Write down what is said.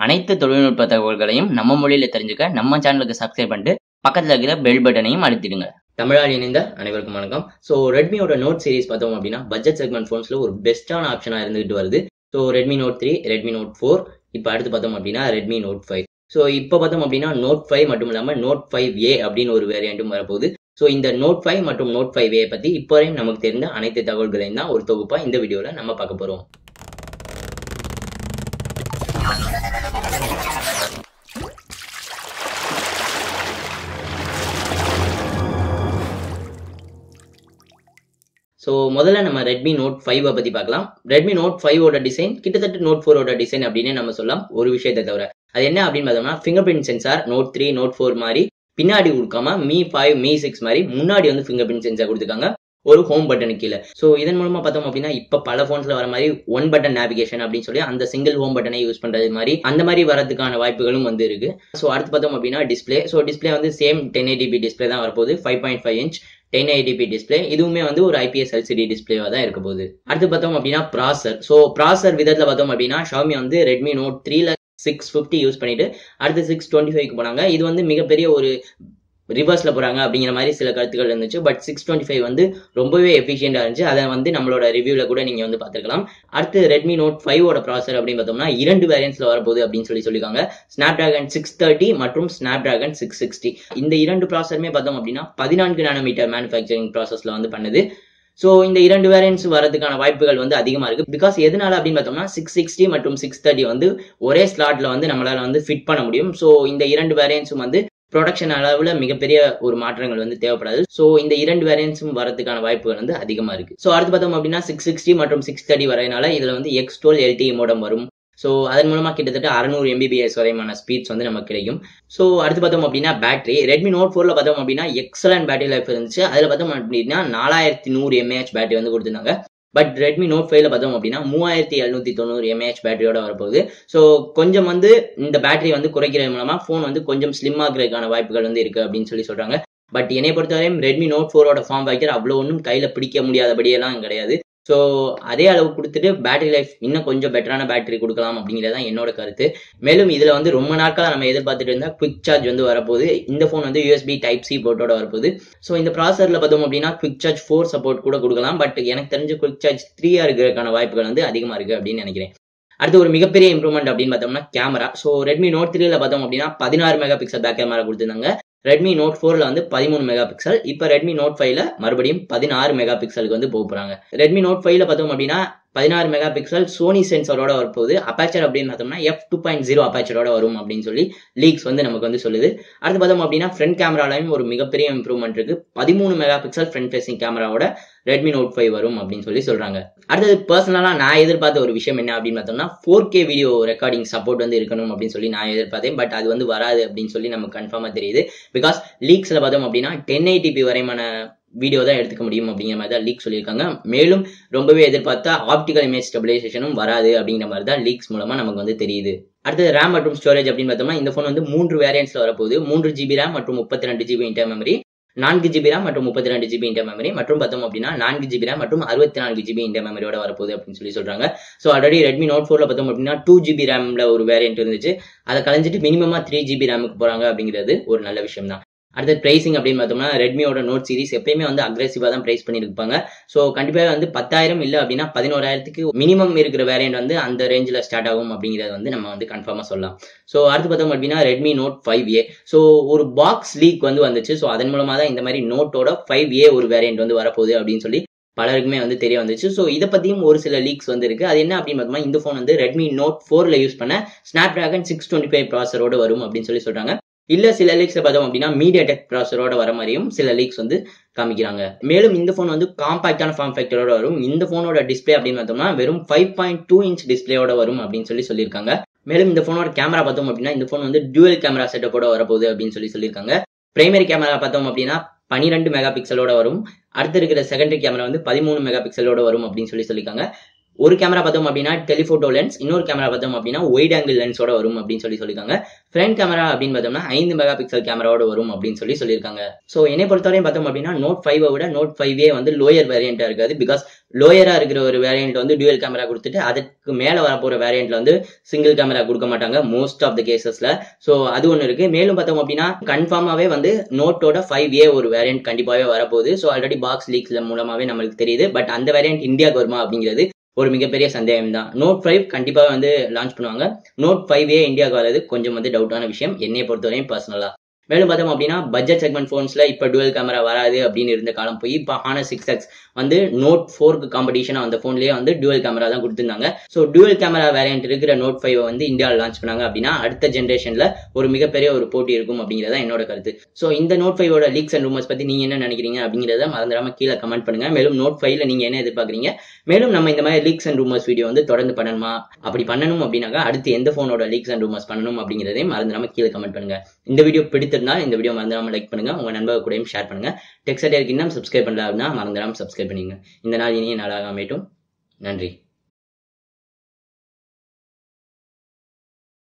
அனைத்து தொழில்நுட்ப தகவல்களையும் நம்ம மொழியில தெரிஞ்சுக்க நம்ம சேனலுக்கு சப்ஸ்கிரைப் பண்ணிட்டு பக்கத்துல இருக்கிற பெல் பட்டனையும் அழுத்திடுங்க தமிழால் இணைந்த அனைவருக்கும் வணக்கம் ஸோ ரெட்மியோட நோட் சீரிஸ் பார்த்தோம் அப்படின்னா பட்ஜெட் செக்மெண்ட் ஃபோன்ஸ்ல ஒரு பெஸ்ட்டான ஆப்ஷனா இருந்துகிட்டு வருது so Redmi note three Redmi note four இப்போ அடுத்து பார்த்தோம் அப்படின்னா ரெட்மி நோட் ஃபைவ் ஸோ இப்போ பார்த்தோம் அப்படின்னா நோட் ஃபைவ் மட்டும் இல்லாமல் நோட் ஃபைவ் ஏ அப்படின்னு ஒரு வேரியண்ட்டும் வரப்போகுது ஸோ இந்த நோட் ஃபைவ் மற்றும் நோட் ஃபைவ் ஏ பற்றி இப்போ வரையும் நமக்கு தெரிந்த அனைத்து தகவல்களையும் தான் ஒரு தொகுப்பா இந்த வீடியோவில் நம்ம பார்க்க போகிறோம் ஸோ முதல்ல நம்ம ரெட்மி நோட் ஃபைவை பற்றி பார்க்கலாம் ரெட்மி நோட் ஃபைவோட டிசைன் கிட்டத்தட்ட நோட் ஃபோரோட டிசைன் அப்படின்னு நம்ம சொல்லலாம் ஒரு விஷயத்தை தவிர அது என்ன அப்படின்னு பார்த்தோம்னா finger print sensor note three note four மாதிரி பின்னாடி கொடுக்காம மீ ஃபைவ் மீ சிக்ஸ் மாதிரி முன்னாடி வந்து ஃபிங்கர் பிரிண்ட் சென்சார் கொடுத்துருக்காங்க ஒரு ஹோம் பட்டனுக்கு கீழே ஸோ இதன் மூலமா பார்த்தோம் அப்படின்னா இப்போ பல ஃபோன்ஸ்ல வர மாதிரி ஒன் பட்டன் நேவிகேஷன் அப்படின்னு சொல்லி அந்த சிங்கிள் ஹோம் பட்டனை யூஸ் பண்றது மாதிரி அந்த மாதிரி வரதுக்கான வாய்ப்புகளும் வந்து இருக்கு ஸோ அடுத்து பார்த்தோம் அப்படின்னா டிஸ்பிளே ஸோ டிஸ்பிளே வந்து சேம் டென் எயிட்டிபி டிஸ்பிளே தான் வரப்போகுது five point five inch ten eighty P display இதுவுமே வந்து ஒரு ஐபிஎஸ் எல்சிடி டிஸ்பிளேவா தான் இருக்க போகுது அடுத்து பார்த்தோம் அப்படின்னா ப்ராசர் ஸோ ப்ராசர் விதத்தில் பார்த்தோம் அப்படின்னா ஷாமி வந்து ரெட்மி நோட் த்ரீல சிக்ஸ் ஃபிஃப்டி யூஸ் பண்ணிட்டு அடுத்து சிக்ஸ் டுவெண்ட்டி ஃபைவ்க்கு போனாங்க இது வந்து மிகப்பெரிய ஒரு ரிவர்ஸ்ல போறாங்க அப்படிங்கிற மாதிரி சில கருத்துக்கள் இருந்துச்சு பட் சிக்ஸ் டுவெண்ட்டி ஃபைவ் வந்து ரொம்பவே எஃபிஷியண்டா இருந்துச்சு அதை வந்து நம்மளோட ரிவ்யூல கூட நீங்க வந்து பார்த்துக்கலாம் அடுத்து ரெட்மி நோட் ஃபைவோட ப்ராசர் அப்படின்னு பார்த்தோம்னா இரண்டு வேரியன்ஸ்ல வரப்போகுது அப்படின்னு சொல்லி சொல்லியிருக்காங்க ஸ்னாப் டிராகன் சிக்ஸ் தேர்ட்டி மற்றும் ஸ்னாப் டிராகன் சிக்ஸ் சிக்ஸ்டி இந்த இரண்டு ப்ராசருமே பார்த்தோம் அப்படின்னா பதினான்கு நானோமீட்டர் மேனுஃபேக்சரிங் ப்ராசஸ்ல வந்து பண்ணுது ஸோ இந்த இரண்டு வேரியன்ஸ் வரதுக்கான வாய்ப்புகள் வந்து அதிகமாக இருக்கு பிகாஸ் எதனால அப்படின்னு பார்த்தோம்னா சிக்ஸ் சிக்ஸ்டி மற்றும் சிக்ஸ் தேர்ட்டி வந்து ஒரே ஸ்லாட்ல வந்து நம்மளால வந்து ஃபிட் பண்ண முடியும் ஸோ இந்த இரண்டு வேரியன்ஸும் வந்து ப்ரொடக்ஷன் அளவில் மிகப்பெரிய ஒரு மாற்றங்கள் வந்து தேவைப்படாது ஸோ இந்த இரண்டு வேரியன்ஸும் வரதுக்கான வாய்ப்புகள் வந்து அதிகமாக இருக்கு ஸோ அடுத்து பார்த்தோம் அப்படின்னா சிக்ஸ் சிக்ஸ்டி மற்றும் சிக்ஸ் தேர்ட்டி வரையினால இதில் வந்து எக்ஸ் டுவெல் எல்டி மோடம் வரும் ஸோ அதன் மூலமா கிட்டத்தட்ட அறுநூறு எம்பிபிஎஸ் வரையான ஸ்பீட்ஸ் வந்து நமக்கு கிடைக்கும் ஸோ அடுத்து பார்த்தோம் அப்படின்னா பேட்டரி ரெட்மி நோட் ஃபோர்ல பார்த்தோம் அப்படின்னா எக்ஸலன்ட் பேட்டரி லைஃப் இருந்துச்சு அதில் பார்த்தோம் அப்படின்னா நாலாயிரத்தி நூறு எம்ஏஹெச் பேட்டரி வந்து கொடுத்துருந்தாங்க பட் ரெட்மி நோட் ஃபைவ்ல பார்த்தோம் அப்படின்னா மூவாயிரத்தி எழுநூத்தி தொண்ணூறு எம்ஏஹெச் பேட்டரியோட வரப்போகுது ஸோ கொஞ்சம் வந்து இந்த பேட்டரி வந்து குறைக்கிறது மூலமா ஃபோன் வந்து கொஞ்சம் ஸ்லிம் ஆகிறதுக்கான வாய்ப்புகள் வந்து இருக்கு அப்படின்னு சொல்லி சொல்றாங்க பட் என்னை பொறுத்தவரையும் ரெட்மி நோட் ஃபோரோட ஃபார்ம் ஃபேக்டர் அவ்வளோ ஒன்றும் கையில பிடிக்க முடியாதபடியெல்லாம் கிடையாது ஸோ அதே அளவு கொடுத்துட்டு பேட்டரி லைஃப் இன்னும் கொஞ்சம் பெட்டரான பேட்டரி கொடுக்கலாம் அப்படிங்கிறது தான் என்னோட கருத்து மேலும் இதில் வந்து ரொம்ப நாட்களாக நம்ம எதிர்பார்த்துட்டு இருந்தால் குவிக் சார்ஜ் வந்து வரப்போகுது இந்த ஃபோன் வந்து யூஎஸ்பி டைப் சி போர்ட்டோட வரப்போகுது ஸோ இந்த ப்ராசரில் பார்த்தோம் அப்படின்னா குவிக் சார்ஜ் ஃபோர் சப்போர்ட் கூட கொடுக்கலாம் பட் எனக்கு தெரிஞ்ச குவிக் சார்ஜ் த்ரீயா இருக்கிறதுக்கான வாய்ப்புகள் வந்து அதிகமாக இருக்கு அப்படின்னு நினைக்கிறேன் அடுத்து ஒரு மிகப்பெரிய இம்ப்ரூவ்மெண்ட் அப்படின்னு பார்த்தோம்னா கேமரா ஸோ ரெட்மி நோட் த்ரீல பார்த்தோம் அப்படின்னா பதினாறு மெகா பிக்சல் பேக் கேமரா கொடுத்துருந்தாங்க ரெட்மி நோட் ஃபோர்ல வந்து பதிமூணு மெகா பிக்சல் இப்போ ரெட்மி நோட் ஃபைவ்ல மறுபடியும் பதினாறு மெகா பிக்சலுக்கு வந்து போக போறாங்க ரெட்மி நோட் ஃபைவ்ல பார்த்தோம் அப்படின்னா பதினாறு மெகா பிக்சல் சோனி சென்சரோட வரப்போகுது அப்பாச்சர் அப்படின்னு பார்த்தோம்னா எஃப் டூ பாயிண்ட் ஜீரோ அப்பாச்சரோட வரும் அப்படின்னு சொல்லி லீக்ஸ் வந்து நமக்கு வந்து சொல்லுது அடுத்து பார்த்தோம் அப்படின்னா ஃப்ரண்ட் கேமராலையும் ஒரு மிகப்பெரிய இம்ப்ரூவ்மெண்ட் இருக்கு பதிமூணு மெகா பிக்சல் ஃப்ரண்ட் ஃபேசிங் கேமராவோட ரெட்மி நோட் ஃபைவ் வரும் அப்படின்னு சொல்லி சொல்றாங்க அடுத்தது பர்சனலாக நான் எதிர்பார்த்த ஒரு விஷயம் என்ன அப்படின்னு பார்த்தோம்னா four K video recording support வந்து இருக்கணும் அப்படின்னு சொல்லி நான் எதிர்பார்த்தேன் பட் அது வந்து வராது அப்படின்னு சொல்லி நமக்கு கன்ஃபார்மாக தெரியுது பிகாஸ் லீக்ஸில் பார்த்தோம் அப்படின்னா டென் எயிட்டிபி வரைமான வீடியோ தான் எடுத்துக்க முடியும் அப்படிங்கிற மாதிரி தான் லீக் சொல்லியிருக்காங்க மேலும் ரொம்பவே எதிர்பார்த்தா ஆப்டிகல் இமேஜ் ஸ்டெபிலைசேஷனும் வராது அப்படிங்கிற மாதிரி தான் லீக்ஸ் மூலமா நமக்கு வந்து தெரியுது அடுத்தது ரேம் மற்றும் ஸ்டோரேஜ் அப்படின்னு பார்த்தோம்னா இந்த ஃபோன் வந்து மூன்று வேரியன்ட்ஸ்ல வரப்போகுது மூன்று ஜிபி ரேம் மற்றும் முப்பத்தி ரெண்டு ஜிபி இன்டர் மெமரி நான்கு ஜிபி ரேம் மற்றும் முப்பத்தி ரெண்டு ஜிபி இன்டர் மெமரி மற்றும் பார்த்தோம் அப்படின்னா நான்கு ஜிபி ரேம் மற்றும் அறுபத்தி நான்கு ஜிபி இன்டர் மெமரியோட வரப்போகுது அப்படின்னு சொல்லி சொல்றாங்க ஸோ ஆல்ரெடி ரெட்மி நோட் ஃபோர்ல பார்த்தோம் அப்படின்னா டூ ஜிபி ரேம்ல ஒரு வேரியன்ட் இருந்துச்சு அதை கலைஞ்சிட்டு மினிமமா த்ரீ ஜிபி ரேமுக்கு போறாங்க அப்படிங்கிறது ஒரு நல்ல விஷயம் தான் அடுத்து பிரைசிங் அப்படின்னு பார்த்தோம்னா ரெட்மியோட நோட் சீரிஸ் எப்பயுமே வந்து அக்ரெசிவா தான் பிரைஸ் பண்ணியிருப்பாங்க ஸோ கண்டிப்பாக வந்து பத்தாயிரம் இல்லை அப்படின்னா பதினோராயிரத்துக்கு மினிமம் இருக்கிற வேரியன்ட் வந்து அந்த ரேஞ்சில் ஸ்டார்ட் ஆகும் அப்படிங்கிறத வந்து நம்ம வந்து கன்ஃபார்மாக சொல்லலாம் ஸோ அடுத்து பார்த்தோம் அப்படின்னா Redmi note five A so ஒரு பாக்ஸ் லீக் வந்து வந்துச்சு ஸோ அதன் மூலமாக தான் இந்த மாதிரி நோட்டோட ஃபைவ் ஏ ஒரு வேரியன்ட் வந்து வரப்போகுது அப்படின்னு சொல்லி பலருக்குமே வந்து தெரிய வந்துச்சு ஸோ இதை பற்றியும் ஒரு சில லீக்ஸ் வந்து இருக்கு அது என்ன அப்படின்னு பார்த்தோம்னா இந்த ஃபோன் வந்து ரெட்மி நோட் ஃபோரில் யூஸ் பண்ண Snapdragon six twenty five ப்ராசரோட வரும் அப்படின்னு சொல்லி சொல்றாங்க இல்ல சில லீக்ஸ்ல பார்த்தோம் அப்படின்னா மீடியா டெக் ப்ராசரோட வர மாதிரியும் சில லீக்ஸ் வந்து காமிக்கிறாங்க மேலும் இந்த ஃபோன் வந்து காம்பாக்டான ஃபார்ம் ஃபேக்டரோட வரும் இந்த ஃபோனோட டிஸ்பிளே அப்படின்னு பார்த்தோம்னா வெறும் ஃபைவ் பாயிண்ட் டூ இன்ச் டிஸ்பிளேயோட வரும் அப்படின்னு சொல்லி சொல்லியிருக்காங்க மேலும் இந்த ஃபோனோட கேமரா பார்த்தோம் அப்படின்னா இந்த ஃபோன் வந்து டியூவல் கேமரா செட்டப்போட வரப்போகுது அப்படின்னு சொல்லி சொல்லியிருக்காங்க பிரைமரி கேமரா பார்த்தோம் அப்படின்னா பனிரெண்டு மெகா பிக்சலோட வரும் அடுத்து இருக்கிற செகண்டரி கேமரா வந்து பதிமூணு மெகா பிக்சலோட வரும் அப்படின்னு சொல்லி சொல்லியிருக்காங்க ஒரு கேமரா பார்த்தோம் அப்படின்னா டெலிஃபோட்டோ லென்ஸ் இன்னொரு கேமரா பார்த்தோம் அப்படின்னா ஒயிட் ஆங்கிள் லென்ஸோட வரும் அப்படின்னு சொல்லி சொல்லியிருக்காங்க ஃப்ரண்ட் கேமரா அப்படின்னு பார்த்தோம்னா ஐந்து மெகா பிக்சல் கேமராவோட வரும் அப்படின்னு சொல்லி சொல்லியிருக்காங்க ஸோ என்னை பொறுத்தவரையும் பார்த்தோம் அப்படின்னா நோட் ஃபைவை விட நோட் ஃபைவ் ஏ வந்து லோயர் வேரியண்டா இருக்காது பிகாஸ் லோயரா இருக்கிற ஒரு வேரியன்ட் வந்து டியூவல் கேமரா கொடுத்துட்டு அதுக்கு மேல வரப்போற வேரியன்ட்ல வந்து சிங்கிள் கேமரா கொடுக்க மாட்டாங்க மோஸ்ட் ஆஃப் த கேசஸ்ல ஸோ அது ஒன்று இருக்கு மேலும் பார்த்தோம் அப்படின்னா கன்ஃபார்மாவே வந்து நோட்டோட ஃபைவ் ஏ ஒரு வேரியன்ட் கண்டிப்பாகவே வரப்போகுது ஸோ ஆல்ரெடி பாக்ஸ் லீக்ஸ்ல மூலமாவே நம்மளுக்கு தெரியுது பட் அந்த வேரியன்ட் இந்தியாவுக்கு வருமா அப்படிங்கிறது ஒரு மிகப்பெரிய சந்தேகம் தான் நோட் ஃபைவ் கண்டிப்பாக வந்து லான்ச் பண்ணுவாங்க நோட் ஃபைவ் ஏ இந்தியாவுக்கு வர்றது கொஞ்சம் வந்து டவுட்டான விஷயம் என்னைய பொறுத்தவரையும் பர்சனலா மேலும் பார்த்தோம் அப்படின்னா பட்ஜெட் செக்மெண்ட் ஃபோன்ஸ்ல இப்போ டுவெல் கேமரா வராது அப்படின்னு இருந்த காலம் போய் இப்போ ஹானர் சிக்ஸ் எக்ஸ் வந்து நோட் ஃபோருக்கு காம்படிஷன் அந்த ஃபோன்லேயே வந்து டுவல் கேமரா தான் கொடுத்துருந்தாங்க ஸோ டுவல் கேமரா வேரியன்ட் இருக்கிற நோட் ஃபைவ் வந்து இந்தியாவில் லான்ச் பண்ணாங்க அப்படின்னா அடுத்த ஜென்ரேஷன்ல ஒரு மிகப்பெரிய ஒரு போட்டி இருக்கும் அப்படிங்கிறத என்னோட கருத்து ஸோ இந்த நோட் ஃபைவோட லீக்ஸ் அண்ட் ரூமர்ஸ் பத்தி நீங்க என்ன நினைக்கிறீங்க அப்படிங்கிறத மறந்துடாம கீழே கமெண்ட் பண்ணுங்க மேலும் நோட் ஃபைவ்ல நீங்க என்ன எதிர்பார்க்குறீங்க மேலும் நம்ம இந்த மாதிரி லீக்ஸ் அண்ட் ரூமர்ஸ் வீடியோ வந்து தொடர்ந்து பண்ணணுமா அப்படி பண்ணணும் அப்படின்னாக்கா அடுத்து எந்த ஃபோனோட லீக்ஸ் அண்ட் ரூமர்ஸ் பண்ணணும் அப்படிங்கிறதையும் மறந்துடாம கீழே கமெண்ட் பண்ணுங்க இந்த வீடியோ பிடித்திருந்தா இந்த வீடியோ மறந்துடாம லைக் பண்ணுங்க உங்க நண்பர்கள் கூடயும் ஷேர் பண்ணுங்க டெக்ஸ்டைல் இன்னும் சப்ஸ்கிரைப் பண்ணல அப்படின்னா மறந்துடாம சப்ஸ்கிரைப் பண்ணிங்க இந்த நாள் இனிய நாளாக அமையட்டும் நன்றி